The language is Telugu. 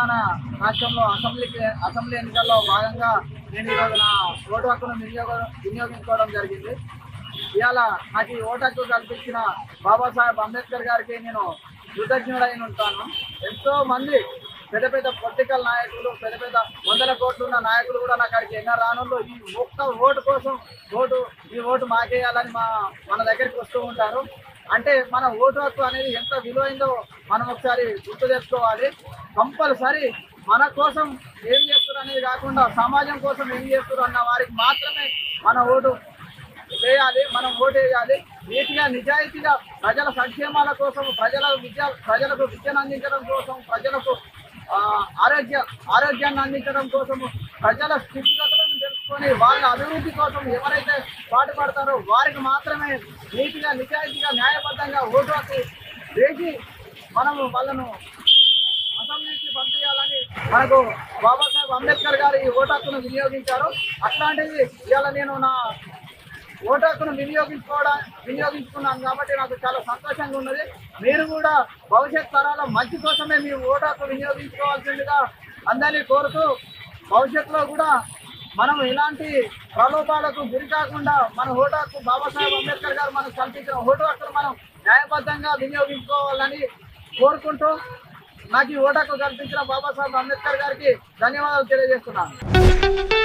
తెలంగాణ రాష్ట్రంలో అసెంబ్లీకి అసెంబ్లీ ఎన్నికల్లో భాగంగా నేను ఈరోజు నా ఓటు హక్కును వినియోగ వినియోగించుకోవడం జరిగింది ఇవాళ నాకు ఈ ఓటు హక్కు కల్పించిన బాబాసాహెబ్ అంబేద్కర్ గారికి నేను కృతజ్ఞుడై ఉంటాను ఎంతో మంది పెద్ద పెద్ద పొలిటికల్ నాయకులు పెద్ద పెద్ద వందల కోట్లు ఉన్న నాయకులు కూడా నా కాడికి ఎన్నో రానుల్లో ఈ ఒక్క ఓటు కోసం ఓటు ఈ ఓటు మాకేయాలని మా మన దగ్గరికి వస్తూ ఉంటారు అంటే మన ఓటు హక్కు అనేది ఎంత విలువైందో మనం ఒకసారి గుర్తు తెచ్చుకోవాలి కంపల్సరీ మన కోసం ఏం చేస్తారు అనేది కాకుండా సమాజం కోసం ఏం చేస్తారు అన్న వారికి మాత్రమే మన ఓటు వేయాలి మనం ఓటు వేయాలి నీతిగా నిజాయితీగా ప్రజల సంక్షేమాల కోసం ప్రజల విద్య ప్రజలకు విద్యను అందించడం కోసం ప్రజలకు ఆ, ఆరోగ్య ఆరోగ్యాన్ని అందించడం కోసం ప్రజల స్థితిగతులను తెలుసుకొని వాళ్ళ అభివృద్ధి కోసం ఎవరైతే పాటుపడతారో వారికి మాత్రమే నీతిగా నిజాయితీగా న్యాయబద్ధంగా ఓటు హక్కు వేసి మనము వాళ్ళను అసెంబ్లీకి పంపించాలని మనకు బాబాసాహెబ్ అంబేద్కర్ గారు ఈ ఓటు హక్కును వినియోగించారు అట్లాంటిది ఇవాళ నేను నా ఓటు హక్కును వినియోగించుకోవడం వినియోగించుకున్నాను కాబట్టి నాకు చాలా సంతోషంగా ఉన్నది మీరు కూడా భవిష్యత్ తరాల మంచి కోసమే మీ ఓటు హక్కు వినియోగించుకోవాల్సిందిగా అందరినీ కోరుతూ భవిష్యత్తులో కూడా మనం ఇలాంటి ప్రలోభాలకు గురి కాకుండా మన ఓటు హక్కు బాబాసాహెబ్ అంబేద్కర్ గారు మనకు కల్పించిన ఓటు హక్కును మనం న్యాయబద్ధంగా వినియోగించుకోవాలని కోరుకుంటూ నాకు ఈ ఓటు హక్కు కల్పించిన బాబాసాహెబ్ అంబేద్కర్ గారికి ధన్యవాదాలు తెలియజేస్తున్నాను